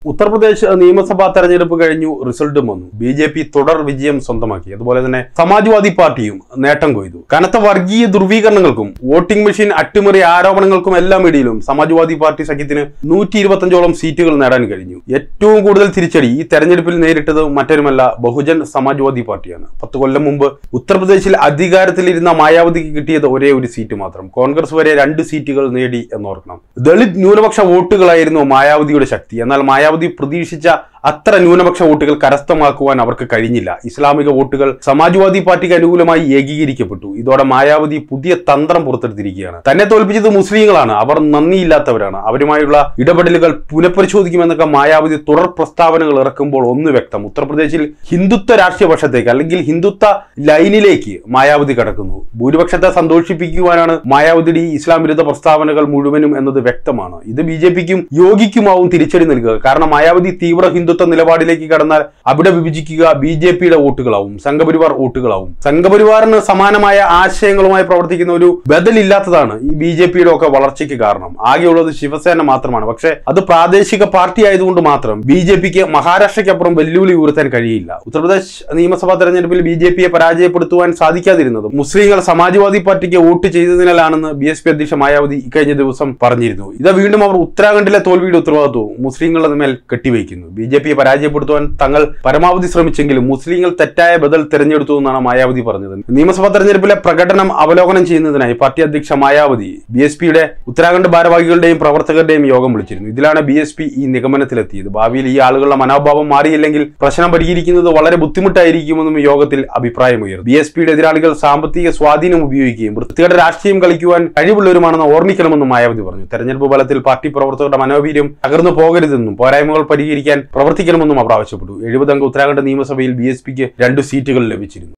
ഉത്തർപ്രദേശ് നിയമസഭാ തെരഞ്ഞെടുപ്പ് കഴിഞ്ഞു റിസൾട്ടും വന്നു ബി ജെ പി തുടർ വിജയം സ്വന്തമാക്കി അതുപോലെ തന്നെ സമാജ്വാദി പാർട്ടിയും നേട്ടം കൊയ്തു കനത്ത വർഗീയ ധ്രുവീകരണങ്ങൾക്കും വോട്ടിംഗ് മെഷീൻ അട്ടിമറി ആരോപണങ്ങൾക്കും എല്ലാം ഇടയിലും സമാജ്വാദി പാർട്ടി സഖ്യത്തിന് നൂറ്റി ഇരുപത്തഞ്ചോളം സീറ്റുകൾ നേടാൻ കഴിഞ്ഞു ഏറ്റവും കൂടുതൽ തിരിച്ചടി ഈ തെരഞ്ഞെടുപ്പിൽ നേരിട്ടത് മറ്റൊരുമല്ല ബഹുജൻ സമാജ്വാദി പാർട്ടിയാണ് പത്ത് കൊല്ലം മുമ്പ് ഉത്തർപ്രദേശിൽ അധികാരത്തിലിരുന്ന മായാവതിക്ക് കിട്ടിയത് ഒരേ ഒരു സീറ്റ് മാത്രം കോൺഗ്രസ് വരെ രണ്ട് സീറ്റുകൾ നേടി എന്നോർക്കണം ദളിത് ന്യൂനപക്ഷ വോട്ടുകളായിരുന്നു മായാവതിയുടെ ശക്തി എന്നാൽ മായാവതി പ്രതീക്ഷിച്ച അത്ര ന്യൂനപക്ഷ വോട്ടുകൾ കരസ്ഥമാക്കുവാൻ അവർക്ക് കഴിഞ്ഞില്ല ഇസ്ലാമിക വോട്ടുകൾ സമാജ്വാദി പാർട്ടിക്ക് അനുകൂലമായി ഏകീകരിക്കപ്പെട്ടു ഇതോടെ മായാവതി പുതിയ തന്ത്രം പുറത്തെടുത്തിരിക്കുകയാണ് തന്നെ തോൽപ്പിച്ചത് മുസ്ലിങ്ങളാണ് അവർ നന്ദിയില്ലാത്തവരാണ് അവരുമായുള്ള ഇടപെടലുകൾ പുനഃപരിശോധിക്കുമെന്നൊക്കെ മായാവതി തുടർ പ്രസ്താവനകൾ ഇറക്കുമ്പോൾ ഒന്ന് വ്യക്തം ഉത്തർപ്രദേശിൽ ഹിന്ദുത്വ രാഷ്ട്രീയ പക്ഷത്തേക്ക് അല്ലെങ്കിൽ ഹിന്ദുത്വ ലൈനിലേക്ക് മായാവതി കടക്കുന്നു ഭൂരിപക്ഷത്തെ സന്തോഷിപ്പിക്കുവാനാണ് മായാവതിയുടെ ഈ ഇസ്ലാം വിരുദ്ധ പ്രസ്താവനകൾ മുഴുവനും എന്നത് വ്യക്തമാണ് ഇത് ബി ജെ പിക്കും യോഗിക്കുമാവും തിരിച്ചടി നൽകുക കാരണം മായാവതി തീവ്ര ഹിന്ദുത്വ നിലപാടിലേക്ക് കടന്നാൽ അവിടെ വിഭജിക്കുക ബി ജെ പിയുടെ വോട്ടുകളാവും സംഘപരിവാർ വോട്ടുകളാവും സംഘപരിവാറിന് സമാനമായ ആശയങ്ങളുമായി പ്രവർത്തിക്കുന്ന ഒരു ബദലില്ലാത്തതാണ് ഈ ബി ജെ പിയുടെ ഒക്കെ വളർച്ചയ്ക്ക് കാരണം ആകെയുള്ളത് ശിവസേന മാത്രമാണ് പക്ഷേ അത് പ്രാദേശിക പാർട്ടി ആയതുകൊണ്ട് മാത്രം ബി ജെ പിക്ക് മഹാരാഷ്ട്രയ്ക്കപ്പുറം വെല്ലുവിളി ഉയർത്താൻ കഴിയില്ല ഉത്തർപ്രദേശ് നിയമസഭാ തെരഞ്ഞെടുപ്പിൽ ബി ജെ പിയെ പരാജയപ്പെടുത്തുവാൻ സാധിക്കാതിരുന്നത് മുസ്ലിങ്ങൾ സമാജ്വാദി പാർട്ടിക്ക് വോട്ട് ചെയ്തതിനാലാണെന്ന് ബി എസ് പി അധ്യക്ഷ മായാവതി ഇക്കഴിഞ്ഞ ദിവസം പറഞ്ഞിരുന്നു ഇത് വീണ്ടും അവർ ഉത്തരാഖണ്ഡിലെ തോൽവിയുടെ ഉത്തരവാദിത്വവും മുസ്ലിങ്ങളുടെ മേൽ കെട്ടിവയ്ക്കുന്നു ബി ജെ പിയെ പരാജയപ്പെടുത്തുവാൻ തങ്ങൾ പരമാവധി ശ്രമിച്ചെങ്കിലും മുസ്ലിങ്ങൾ തെറ്റായ ബദൽ തെരഞ്ഞെടുത്തു എന്നാണ് മായാവതി പറഞ്ഞത് നിയമസഭാ തെരഞ്ഞെടുപ്പിലെ പ്രകടനം അവലോകനം ചെയ്യുന്നതിനായി പാർട്ടി അധ്യക്ഷ മായാവതി ബി എസ് പിയുടെ ഉത്തരാഖണ്ഡ് ഭാരവാഹികളുടെയും പ്രവർത്തകരുടെയും യോഗം വിളിച്ചിരുന്നു ഇതിലാണ് ബി എസ് പി ഈ നിഗമനത്തിലെത്തിയത് ഭാവിയിൽ ഈ ആളുകളുടെ മനോഭാവം മാറിയില്ലെങ്കിൽ പ്രശ്നം പരിഹരിക്കുന്നത് വളരെ ബുദ്ധിമുട്ടായിരിക്കുമെന്നും യോഗത്തിൽ അഭിപ്രായമുയർന്നു ബി എസ് പിയുടെ എതിരാളികൾ സാമ്പത്തിക സ്വാധീനം ഉപയോഗിക്കുകയും വൃത്തികെട്ട രാഷ്ട്രീയം കളിക്കുവാൻ കഴിവുള്ളവരുമാണെന്ന് ഓർമ്മിക്കണമെന്നും മായാവതി പറഞ്ഞു തെരഞ്ഞെടുപ്പ് ഫലത്തിൽ പാർട്ടി പ്രവർത്തകരുടെ മനോവീര്യം തകർന്നു പോകരുതെന്നും പോരായ്മകൾ പരിഹരിക്കാൻ പ്രവർത്തിക്കണമെന്നും അവർ ആവശ്യപ്പെട്ടു എഴുപതംഗ ഉത്തരാഖണ്ഡ് നിയമസഭയിൽ ബി എസ് പിക്ക് രണ്ട് സീറ്റുകൾ ലഭിച്ചിരുന്നു